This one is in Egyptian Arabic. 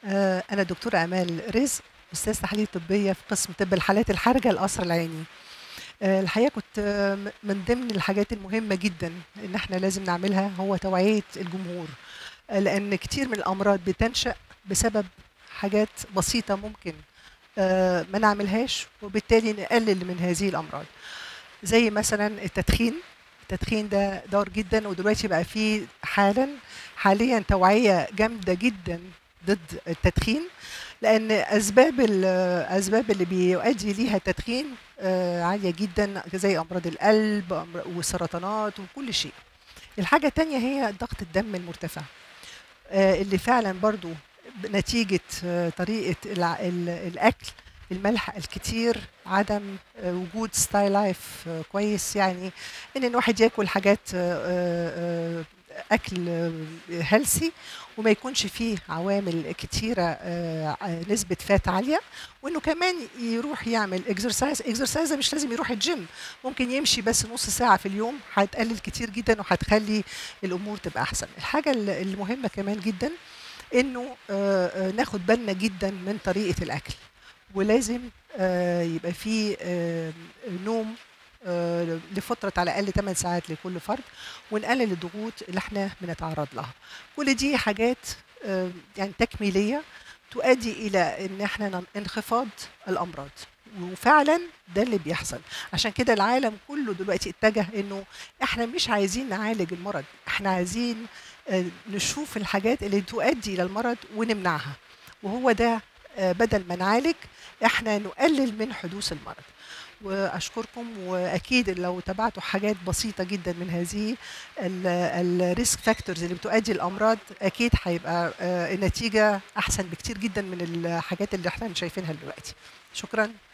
آه، أنا دكتورة آمال رزق أستاذ تحاليل طبية في قسم طب الحالات الحرجة القصر العيني. آه، الحقيقة كنت آه، م- من ضمن الحاجات المهمة جدا إن إحنا لازم نعملها هو توعية الجمهور آه، لأن كتير من الأمراض بتنشأ بسبب حاجات بسيطة ممكن آه، ما نعملهاش وبالتالي نقلل من هذه الأمراض زي مثلا التدخين التدخين ده دار جدا ودلوقتي بقى فيه حالا حاليا توعية جامدة جدا ضد التدخين لان اسباب الاسباب اللي بيؤدي ليها التدخين آه، عاليه جدا زي امراض القلب أمر- والسرطانات وكل شيء الحاجه التانية هي ضغط الدم المرتفع آه، اللي فعلا برضو نتيجه آه، طريقه الع- ال- الاكل الملح الكتير عدم آه، وجود ستايل لايف آه، كويس يعني ان الواحد ياكل حاجات آه، آه، آه، اكل هيلثي وما يكونش فيه عوامل كتيره آه، ع- نسبه فات عاليه وانه كمان يروح يعمل اكسرسايز اكسرسايز مش لازم يروح الجيم ممكن يمشي بس نص ساعه في اليوم هتقلل كتير جدا وهتخلي الامور تبقى احسن الحاجه ال- المهمه كمان جدا انه آه، آه، ناخد بالنا جدا من طريقه الاكل ولازم آه، يبقى فيه آه، نوم آه، لفترة على الأقل 8 ساعات لكل فرد ونقلل الضغوط اللي احنا بنتعرض لها كل دي حاجات آه، يعني تكميلية تؤدي إلى إن احنا نن- انخفاض الأمراض وفعلا ده اللي بيحصل عشان كده العالم كله دلوقتي اتجه انه احنا مش عايزين نعالج المرض احنا عايزين آه، نشوف الحاجات اللي تؤدي الى المرض ونمنعها وهو ده آه، بدل ما نعالج احنا نقلل من حدوث المرض واشكركم واكيد لو تابعتوا حاجات بسيطه جدا من هذه الريسك فاكتورز اللي بتؤدي الامراض اكيد هيبقى آه، النتيجه احسن بكتير جدا من الحاجات اللي احنا شايفينها دلوقتي شكرا